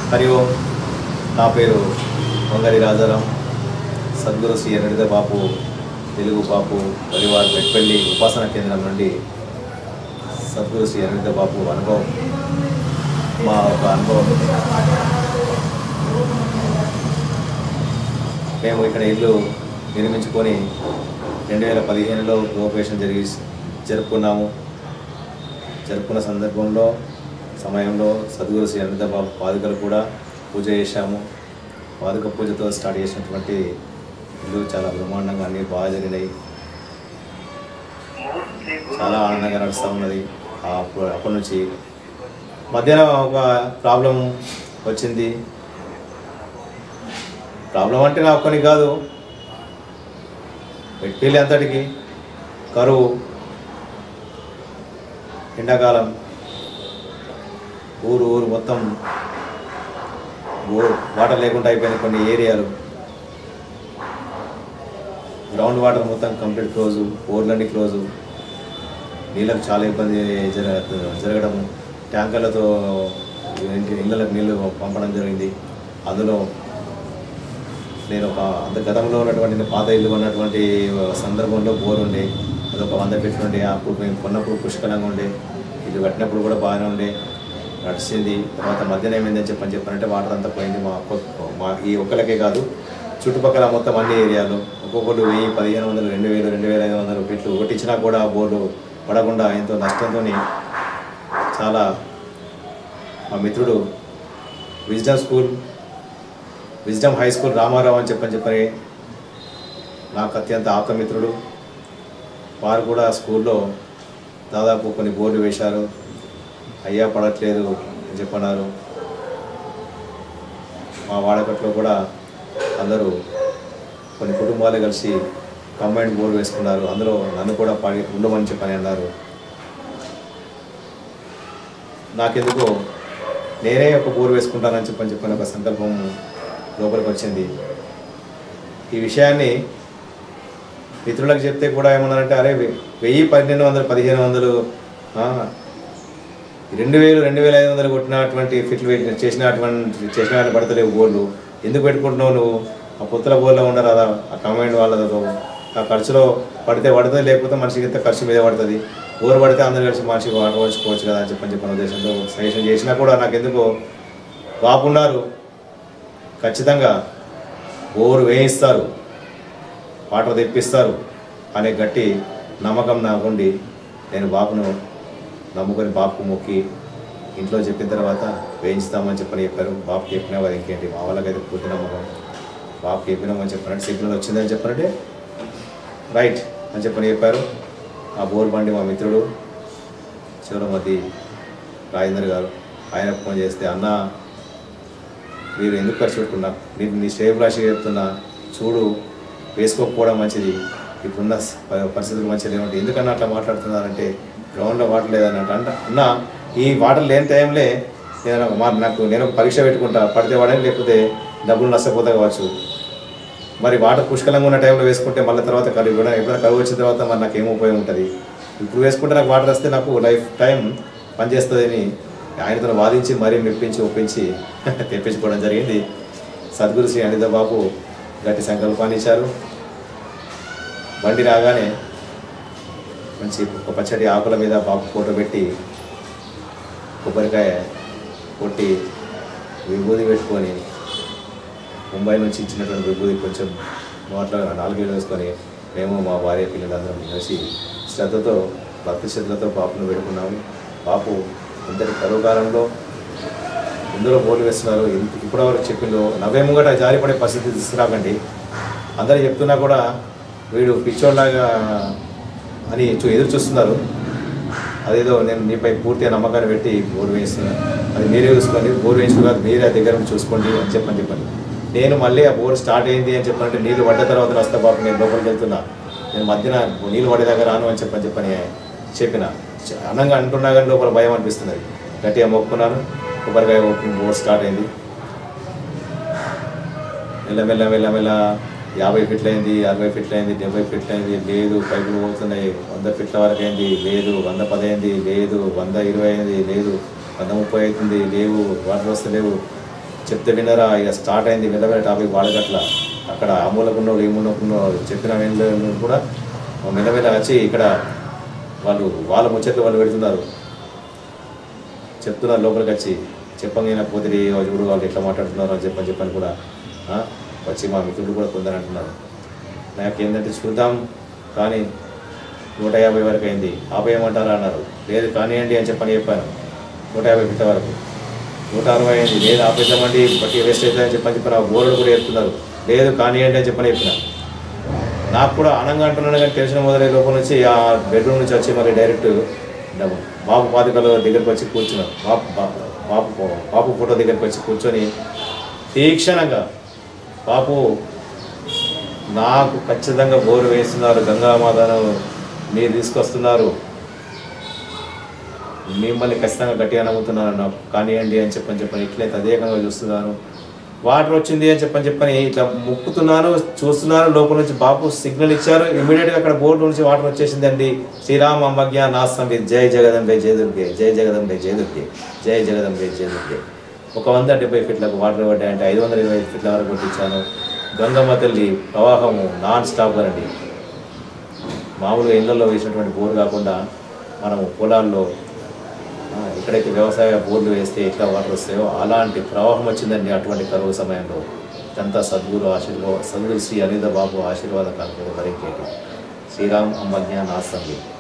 హరి ఓం నా పేరు వంగరి రాజారాం సద్గురు శ్రీ ఎరడిద బాపు తెలుగు బాపు పరివార్ మెట్పల్లి ఉపాసన కేంద్రం నుండి సద్గురు శ్రీ ఎరడిద బాపు అనుభవం మా ఒక అనుభవం మేము ఇక్కడ ఇల్లు నిర్మించుకొని రెండు వేల పదిహేనులో గృహప్రవేశం జరిగి జరుపుకున్నాము జరుపుకున్న సందర్భంలో సమయంలో సద్గురు శ్రీ అనంత బాబు పాదుకలు కూడా పూజ చేశాము పాదుక పూజతో స్టార్ట్ చేసినటువంటి ఇల్లు చాలా బ్రహ్మాండంగా అన్ని బాగా జరిగినాయి చాలా ఆనందంగా నడుస్తూ ఉన్నది ఆ అప్పు- అప్పటి నుంచి మధ్యాహ్నం ఒక ప్రాబ్లం వచ్చింది ప్రాబ్లం అంటే నా ఒక్కని కాదు పెళ్ళి అంతటికి కరువు ఎండాకాలం ఊరు ఊరు మొత్తం ఊరు వాటర్ లేకుండా అయిపోయిన కొన్ని ఏరియాలు గ్రౌండ్ వాటర్ మొత్తం కంప్లీట్ క్లోజు ఊర్లన్నీ క్లోజు నీళ్ళకు చాలా ఇబ్బంది జర జరగడము ట్యాంకర్లతో ఇంటి ఇళ్ళలకు నీళ్లు పంపడం జరిగింది అందులో నేను ఒక అంత గతంలో ఉన్నటువంటి పాత ఇల్లు ఉన్నటువంటి సందర్భంలో బోర్ ఉండే అదొక వంద పెట్టి ఉండే అప్పుడు మేము కొన్నప్పుడు పుష్కలంగా ఉండే ఇల్లు కట్టినప్పుడు కూడా బాగానే ఉండే నడిచింది తర్వాత మధ్యాహ్నం ఏమైందని చెప్పని చెప్పారంటే వాటర్ అంతా పోయింది మా ఒక్క- మా ఈ ఒక్కలకే కాదు చుట్టుపక్కల మొత్తం అన్ని ఏరియాలో ఒక్కొక్కరు వెయ్యి పదిహేను వందలు రెండు వేలు రెండు వేల ఐదు వందలు ఫీట్లు కొట్టించినా కూడా ఆ బోర్డు పడకుండా ఎంతో నష్టంతో చాలా మా మిత్రుడు wisdom school wisdom high school Ramarao అని చెప్పని చెప్పని నాకు అత్యంత ఆప్తమిత్రుడు వారు కూడా స్కూల్లో దాదాపు కొన్ని బోర్డు వేశారు అయ్యా పడట్లేదు అని చెప్పన్నారు మా వాడకట్లో కూడా అందరూ కొన్ని కుటుంబాలు కలిసి కంబైండ్ బోర్డు వేసుకున్నారు అందులో నన్ను కూడా పాడి ఉండమని చెప్పని అన్నారు నాకెందుకో నేనే ఒక బోర్ వేసుకుంటానని చెప్పని చెప్పని ఒక సంకల్పం లోపలికి వచ్చింది ఈ విషయాన్ని మిత్రులకు చెప్తే కూడా ఏమన్నారంటే అరే వె- వెయ్యి పన్నెండు వందలు పదిహేను వందలు ఆ, రెండు వేలు రెండు వేల ఐదు వందలు కొట్టినటువంటి ఫిట్లు పెట్టి చేసినటువంటి చేసిన పడతలేవు బోర్లు ఎందుకు పెట్టుకుంటున్నావు నువ్వు ఆ పుత్తల బోర్లో ఉండరు అదా ఆ కమాండ్ వాళ్ళతో ఆ ఖర్చులో పడితే పడుతుంది లేకపోతే మనిషికి ఇంత ఖర్చు మీద పడుతుంది బోర్ పడితే అందరు కలిసి మనిషికి వాటర్ వచ్చుకోవచ్చు కదా అని చెప్పని చెప్పిన ఉద్దేశంతో సజెషన్ చేసినా కూడా నాకు ఎందుకో బాపున్నారు ఖచ్చితంగా బోరు వేయిస్తారు వాటర్ తెప్పిస్తారు అనే గట్టి నమ్మకం నాకుండి నేను బాపును నమ్ముకొని బాపుకు మొక్కి ఇంట్లో చెప్పిన తర్వాత వేయించుతామని చెప్పని చెప్పారు బాపు చెప్పినా వారు ఇంకేంటి మా వాళ్ళకైతే పూర్తి నమ్మకం బాపు చెప్పినామని చెప్పారంటే సిగ్నల్ వచ్చిందని చెప్పారంటే రైట్ అని చెప్పని చెప్పారు ఆ బోర్ బండి మా మిత్రుడు శివరమతి రాజేందర్ గారు ఆయన ఫోన్ చేస్తే అన్న మీరు ఎందుకు ఖర్చు పెట్టుకున్నా నేను నీ శ్రేయభిలాషి చెప్తున్నా చూడు వేసుకోకపోవడం మంచిది ఇప్పుడున్న స- ప- పరిస్థితులు మంచిది ఏమంటే ఎందుకన్నా అట్లా మాట్లాడుతున్నారంటే గ్రౌండ్లో వాటర్ లేదన్నట్టు అంట అన్న ఈ వాటర్ లేని టైంలో నేను మా నాకు నేను ఒక పరీక్ష పెట్టుకుంటా పడితే వాడని లేకపోతే డబ్బులు నష్టపోతా కావచ్చు మరి వాటర్ పుష్కలంగా ఉన్న టైంలో వేసుకుంటే మళ్ళీ తర్వాత కరువు కూడా ఎప్పుడైనా కరువు వచ్చిన తర్వాత మరి నాకు ఏం ఉపయోగం ఉంటుంది ఇప్పుడు వేసుకుంటే నాకు వాటర్ వస్తే నాకు లైఫ్ టైం పనిచేస్తుందని ఆయనతో వాదించి మరీ మెప్పించి ఒప్పించి తెప్పించుకోవడం జరిగింది సద్గురు శ్రీ అనిత బాబు గట్టి సంకల్పాన్ని ఇచ్చారు బండి రాగానే మంచి ఒక పచ్చడి ఆకుల మీద బాబు ఫోటో పెట్టి కొబ్బరికాయ కొట్టి విభూది పెట్టుకొని ముంబై నుంచి ఇచ్చినటువంటి విభూది కొంచెం నోట్లో నాలుగేళ్ళు వేసుకొని మేము మా భార్య పిల్లలందరం కలిసి శ్రద్ధతో భక్తి శ్రద్ధలతో బాపును పెట్టుకున్నాము బాపు ఇంతటి కరువు కాలంలో ఇందులో బోర్లు వేస్తున్నారు ఇంత ఇప్పటివరకు చెప్పిందో నవ్వే ముంగట జారిపడే పరిస్థితి తీసుకురాకండి అందరూ చెప్తున్నా కూడా వీడు పిచ్చోళ్ళలాగా అని చూ ఎదురు చూస్తున్నారు అదేదో నేను నీపై పూర్తిగా నమ్మకాన్ని పెట్టి బోర్ వేస్తున్నాను అది మీరే చూసుకోండి బోర్ వేయించుకో కాదు మీరే ఆ దగ్గర ఉండి చూసుకోండి అని చెప్పని చెప్పండి నేను మళ్ళీ ఆ బోర్ స్టార్ట్ అయింది అని చెప్పాలంటే నీళ్ళు పడ్డ తర్వాత వస్తా బాబు నేను లోపలికి వెళ్తున్నా నేను మధ్యన నీళ్ళు పడేదాకా రాను అని చెప్పని చెప్పని చెప్పిన చ- అన్నంగా అంటున్నా కానీ లోపల భయం అనిపిస్తున్నది గట్టిగా మొక్కున్నాను కొబ్బరికాయ ఓపెన్ బోర్ స్టార్ట్ అయింది మెల్లమెల్ల మెల్లమెల్ల యాభై ఫీట్లు అయింది అరవై ఫీట్లు అయింది డెబ్బై ఫీట్లు అయింది లేదు పైపులు పోతున్నాయి వంద ఫీట్ల వరకు అయింది లేదు వంద పది అయింది లేదు వంద ఇరవై అయింది లేదు వంద ముప్పై అవుతుంది లేవు వాటర్ వస్తలేవు చెప్తే వినరా ఇక స్టార్ట్ అయింది మెల్లమెల్ల టాపిక్ వాడగట్ల అక్కడ అమూలకున్నోడు ఏమున్నకున్నో చెప్పిన వెళ్ళ కూడా మెల్లమెల్ల వచ్చి ఇక్కడ వాళ్ళు వాళ్ళ ముచ్చట్లు వాళ్ళు పెడుతున్నారు చెప్తున్నారు లోపలికి వచ్చి చెప్పంగా పోతే చూడు వాళ్ళు ఎట్లా మాట్లాడుతున్నారు అని చెప్పని చెప్పని కూడా ఆ, వచ్చి మా మిత్రుడు కూడా కొందరు అంటున్నారు నాకు ఏంటంటే చూద్దాం కానీ నూట యాభై వరకు అయింది ఆపేయమంటారా అన్నారు లేదు కానివ్వండి అని చెప్పని చెప్పాను నూట యాభై ఫిట్ల వరకు నూట అరవై అయింది లేదు ఆపేద్దామండి బట్టి వేస్ట్ అవుతుందని చెప్పని చెప్పిన బోర్డు కూడా చెప్తున్నారు లేదు కానివ్వండి అని చెప్పని చెప్పిన నాకు కూడా ఆనందంగా అంటున్నాను కానీ తెలిసిన మొదలై లోపల నుంచి ఆ బెడ్రూమ్ నుంచి వచ్చి మరి డైరెక్ట్ డబ్బు బాబు పాతికల దగ్గరికి వచ్చి కూర్చున్నాను బాబు బా- బాబు ఫో- బాబు ఫోటో దగ్గరికి వచ్చి కూర్చొని తీక్షణంగా బాపు నాకు ఖచ్చితంగా బోరు వేస్తున్నారు గంగామాతను మీరు తీసుకొస్తున్నారు మిమ్మల్ని ఖచ్చితంగా గట్టిగా నమ్ముతున్నాను నాకు కానివ్వండి అని చెప్పని చెప్పని ఇట్లే తదేకంగా చూస్తున్నాను వాటర్ వచ్చింది అని చెప్పని చెప్పని ఇట్లా ముక్కుతున్నాను చూస్తున్నాను లోపల నుంచి బాపు సిగ్నల్ ఇచ్చారు ఇమీడియట్గా అక్కడ బోర్డు నుంచి వాటర్ వచ్చేసిందండి శ్రీరామ అమ్మజ్ఞ నాస్తం జై జగదంబే జయ దుర్గే జై జగదంబే జయ దుర్గే జై జగదంబే జయ దుర్గే ఒక వంద డెబ్బై ఫీట్లకు వాటర్ పడ్డాయంటే ఐదు వందల ఇరవై ఐదు ఫీట్ల వరకు కొట్టించాను గంగమ్మ తల్లి ప్రవాహము నాన్ స్టాప్ అండి మామూలుగా ఇళ్లలో వేసినటువంటి బోర్ కాకుండా మనము పొలాల్లో ఆ, ఎక్కడైతే వ్యవసాయ బోర్లు వేస్తే ఎట్లా వాటర్ వస్తాయో అలాంటి ప్రవాహం వచ్చిందండి అటువంటి కరువు సమయంలో ఇదంతా సద్గురు ఆశీర్వాద సద్గురు శ్రీ అనిత బాబు ఆశీర్వాద కాలం మరింకేటి శ్రీరామ్ అమ్మజ్ఞాన్ ఆస్తంగి